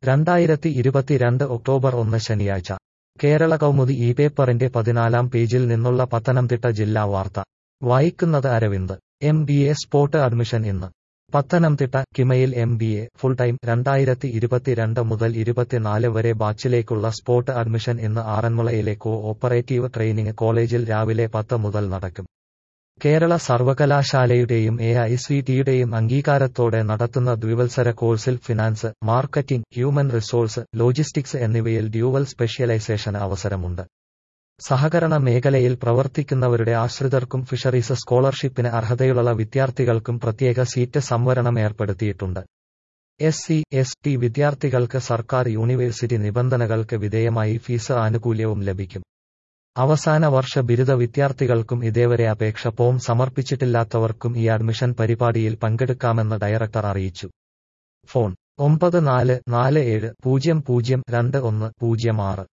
രണ്ടായിരത്തി ഇരുപത്തിരണ്ട് ഒക്ടോബർ ഒന്ന് ശനിയാഴ്ച കേരള കൗമുദി ഈ പേപ്പറിന്റെ പതിനാലാം പേജിൽ നിന്നുള്ള പത്തനംതിട്ട ജില്ലാ വാർത്ത വായിക്കുന്നത് Aravind M B A spot admission ഇന്ന് പത്തനംതിട്ട കിമയിൽ M B A full time രണ്ടായിരത്തി ഇരുപത്തിരണ്ട് മുതൽ ഇരുപത്തിനാല് വരെ ബാച്ചിലേക്കുള്ള സ്പോട്ട് അഡ്മിഷൻ ഇന്ന് ആറന്മുളയിലെ കോ ഓപ്പറേറ്റീവ് ട്രെയിനിങ് കോളേജിൽ രാവിലെ പത്ത് മുതൽ നടക്കും കേരള സർവകലാശാലയുടെയും എ ഐ സി ടിയുടെയും അംഗീകാരത്തോടെ നടത്തുന്ന ദ്വിവത്സര കോഴ്സിൽ finance marketing human resource logistics എന്നിവയിൽ ഡ്യൂവൽ സ്പെഷ്യലൈസേഷൻ അവസരമുണ്ട് സഹകരണ മേഖലയിൽ പ്രവർത്തിക്കുന്നവരുടെ ആശ്രിതർക്കും ഫിഷറീസ് സ്കോളർഷിപ്പിന് അർഹതയുള്ള വിദ്യാർത്ഥികൾക്കും പ്രത്യേക സീറ്റ് സംവരണം ഏർപ്പെടുത്തിയിട്ടുണ്ട് എസ് സി എസ് ടി വിദ്യാർത്ഥികൾക്ക് സർക്കാർ യൂണിവേഴ്സിറ്റി നിബന്ധനകൾക്ക് വിധേയമായി ഫീസ് ആനുകൂല്യവും ലഭിക്കും അവസാന വർഷ ബിരുദ വിദ്യാർത്ഥികൾക്കും ഇതേവരെ അപേക്ഷ ഫോം സമർപ്പിച്ചിട്ടില്ലാത്തവർക്കും ഈ അഡ്മിഷൻ പരിപാടിയിൽ പങ്കെടുക്കാമെന്ന് ഡയറക്ടർ അറിയിച്ചു ഫോൺ ഒമ്പത് നാല് നാല് ഏഴ് പൂജ്യം പൂജ്യം രണ്ട് ഒന്ന് പൂജ്യം ആറ്